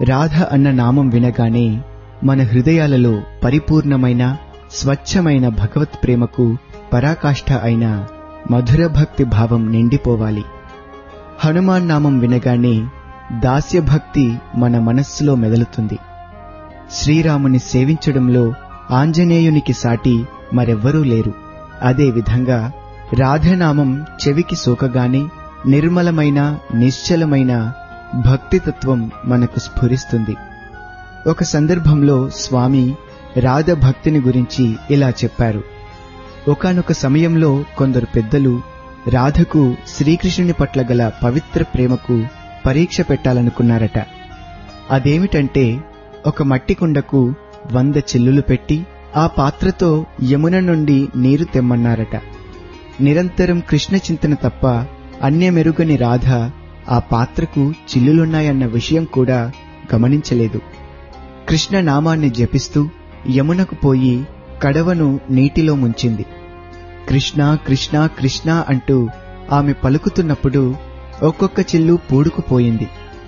రాధ అన్న నామం వినగానే మన హృదయాలలో పరిపూర్ణమైన స్వచ్ఛమైన భగవత్ ప్రేమకు పరాకాష్ఠ అయిన మధుర భక్తి భావం నిండిపోవాలి హనుమాన్ నామం వినగానే దాస్యభక్తి మన మనస్సులో మెదలుతుంది శ్రీరాముని సేవించడంలో ఆంజనేయునికి సాటి మరెవ్వరూ లేరు అదే విధంగా రాధనామం చెవికి సోకగానే నిర్మలమైన నిశ్చలమైన భక్తితత్వం మనకు స్ఫురిస్తుంది ఒక సందర్భంలో స్వామి రాధ భక్తిని గురించి ఇలా చెప్పారు ఒకానొక సమయంలో కొందరు పెద్దలు రాధకు శ్రీకృష్ణుని పట్ల గల పవిత్ర ప్రేమకు పరీక్ష పెట్టాలనుకున్నారట అదేమిటంటే ఒక మట్టి కుండకు వంద చిల్లులు పెట్టి ఆ పాత్రతో యమున నుండి నీరు తెమ్మన్నారట నిరంతరం కృష్ణ చింతన తప్ప అన్యమెరుగని రాధ ఆ పాత్రకు చిల్లులున్నాయన్న విషయం కూడా గమనించలేదు కృష్ణ నామాన్ని జపిస్తూ యమునకు పోయి కడవను నీటిలో ముంచింది కృష్ణ కృష్ణ కృష్ణ అంటూ ఆమె పలుకుతున్నప్పుడు ఒక్కొక్క చిల్లు పూడుకుపోయింది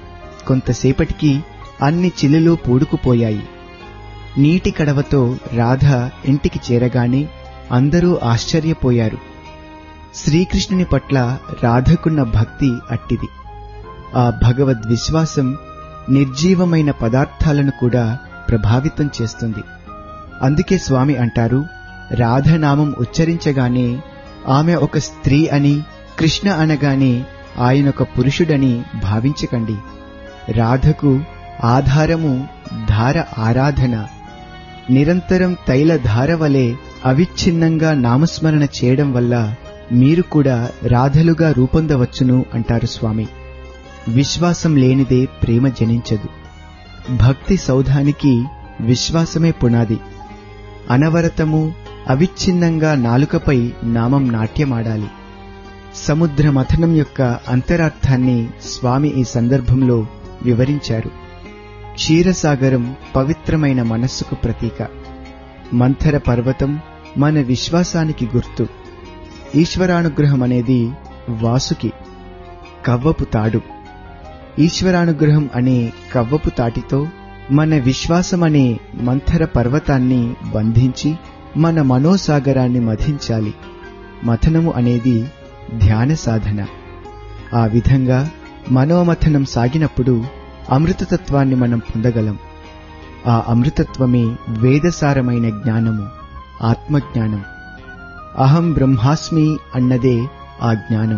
కొంతసేపటికి అన్ని చిల్లులు పూడుకుపోయాయి నీటి కడవతో రాధ ఇంటికి చేరగానే అందరూ ఆశ్చర్యపోయారు శ్రీకృష్ణుని పట్ల రాధకున్న భక్తి అట్టిది ఆ భగవద్ విశ్వాసం నిర్జీవమైన పదార్థాలను కూడా ప్రభావితం చేస్తుంది అందుకే స్వామి అంటారు రాధనామం ఉచ్చరించగానే ఆమె ఒక స్త్రీ అని కృష్ణ అనగానే ఆయనొక పురుషుడని భావించకండి రాధకు ఆధారము ధార ఆరాధన నిరంతరం తైల ధార వలె అవిచ్ఛిన్నంగా నామస్మరణ చేయడం వల్ల మీరు కూడా రాధలుగా రూపొందవచ్చును అంటారు స్వామి విశ్వాసం లేనిదే ప్రేమ జనించదు భక్తి సౌధానికి విశ్వాసమే పునాది అనవరతము అవిచ్ఛిన్నంగా నాలుకపై నామం నాట్యమాడాలి సముద్ర మథనం యొక్క అంతరార్థాన్ని స్వామి ఈ సందర్భంలో వివరించారు క్షీరసాగరం పవిత్రమైన మనస్సుకు ప్రతీక మంథర పర్వతం మన విశ్వాసానికి గుర్తు ఈశ్వరానుగ్రహం అనేది వాసుకి కవ్వపు తాడు ఈశ్వరానుగ్రహం అనే కవ్వపు తాటితో మన విశ్వాసమనే మంథర పర్వతాన్ని బంధించి మన మనోసాగరాన్ని మధించాలి మథనము అనేది ధ్యాన సాధన ఆ విధంగా మనోమథనం సాగినప్పుడు అమృతతత్వాన్ని మనం పొందగలం ఆ అమృతత్వమే వేదసారమైన జ్ఞానము ఆత్మజ్ఞానం అహం బ్రహ్మాస్మి అన్నదే ఆ జ్ఞానం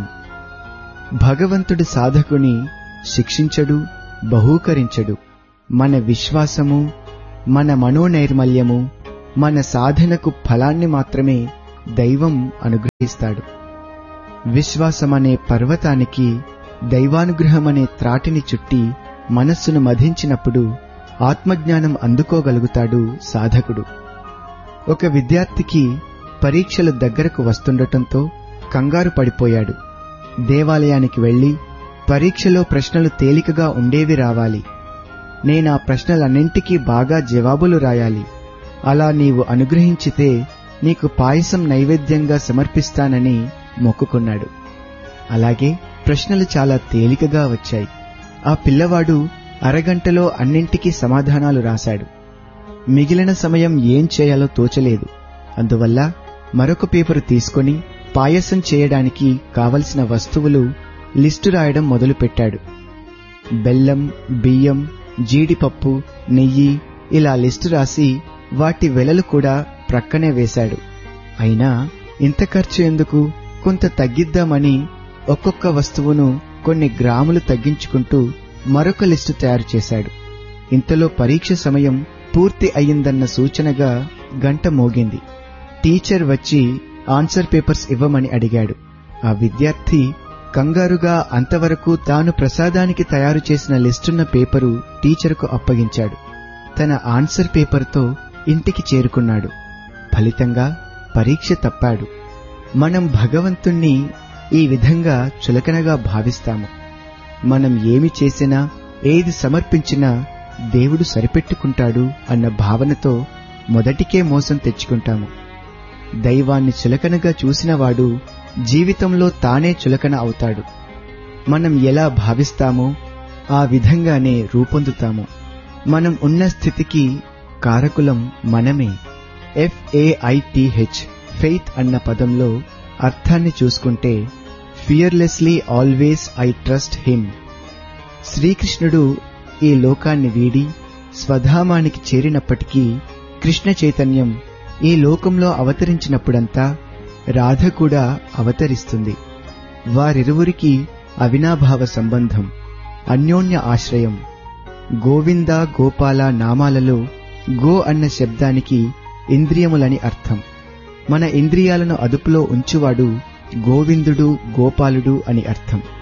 భగవంతుడి సాధకుని శిక్షించడు బహూకరించడు మన విశ్వాసము మన మనోనైర్మల్యము మన సాధనకు ఫలాన్ని మాత్రమే దైవం అనుగ్రహిస్తాడు విశ్వాసమనే పర్వతానికి దైవానుగ్రహమనే త్రాటిని చుట్టి మనస్సును మధించినప్పుడు ఆత్మజ్ఞానం అందుకోగలుగుతాడు సాధకుడు ఒక విద్యార్థికి పరీక్షలు దగ్గరకు వస్తుండటంతో కంగారు పడిపోయాడు దేవాలయానికి వెళ్లి పరీక్షలో ప్రశ్నలు తేలికగా ఉండేవి రావాలి నేనా ప్రశ్నలన్నింటికీ బాగా జవాబులు రాయాలి అలా నీవు అనుగ్రహించితే నీకు పాయసం నైవేద్యంగా సమర్పిస్తానని మొక్కుకున్నాడు అలాగే ప్రశ్నలు చాలా తేలికగా వచ్చాయి ఆ పిల్లవాడు అరగంటలో అన్నింటికీ సమాధానాలు రాశాడు మిగిలిన సమయం ఏం చేయాలో తోచలేదు అందువల్ల మరొక పేపరు తీసుకొని పాయసం చేయడానికి కావలసిన వస్తువులు లిస్టు రాయడం మొదలుపెట్టాడు బెల్లం బియ్యం జీడిపప్పు నెయ్యి ఇలా లిస్టు రాసి వాటి వెలలు కూడా ప్రక్కనే వేశాడు అయినా ఇంత ఖర్చు ఎందుకు కొంత తగ్గిద్దామని ఒక్కొక్క వస్తువును కొన్ని గ్రాములు తగ్గించుకుంటూ మరొక లిస్టు తయారు చేశాడు ఇంతలో పరీక్ష సమయం పూర్తి అయ్యిందన్న సూచనగా గంట మోగింది టీచర్ వచ్చి ఆన్సర్ పేపర్స్ ఇవ్వమని అడిగాడు ఆ విద్యార్థి కంగారుగా అంతవరకు తాను ప్రసాదానికి తయారు చేసిన లిస్టున్న పేపరు టీచర్కు అప్పగించాడు తన ఆన్సర్ పేపర్తో ఇంటికి చేరుకున్నాడు ఫలితంగా పరీక్ష తప్పాడు మనం భగవంతుణ్ణి ఈ విధంగా చులకనగా భావిస్తాము మనం ఏమి చేసినా ఏది సమర్పించినా దేవుడు సరిపెట్టుకుంటాడు అన్న భావనతో మొదటికే మోసం తెచ్చుకుంటాము దైవాన్ని చులకనగా చూసినవాడు జీవితంలో తానే చులకన అవుతాడు మనం ఎలా భావిస్తామో ఆ విధంగానే రూపొందుతాము మనం ఉన్న స్థితికి కారకులం మనమే ఎఫ్ఏఐటిహెచ్ ఫెయిత్ అన్న పదంలో అర్థాన్ని చూసుకుంటే fearlessly always I trust him శ్రీకృష్ణుడు ఈ లోకాన్ని వీడి స్వధామానికి చేరినప్పటికీ కృష్ణ చైతన్యం ఈ లోకంలో అవతరించినప్పుడంతా రాధ కూడా అవతరిస్తుంది వారిరువురికి అవినాభావ సంబంధం అన్యోన్య ఆశ్రయం గోవింద గోపాల నామాలలో గో అన్న శబ్దానికి ఇంద్రియములని అర్థం మన ఇంద్రియాలను అదుపులో ఉంచువాడు గోవిందుడు గోపాలుడు అని అర్థం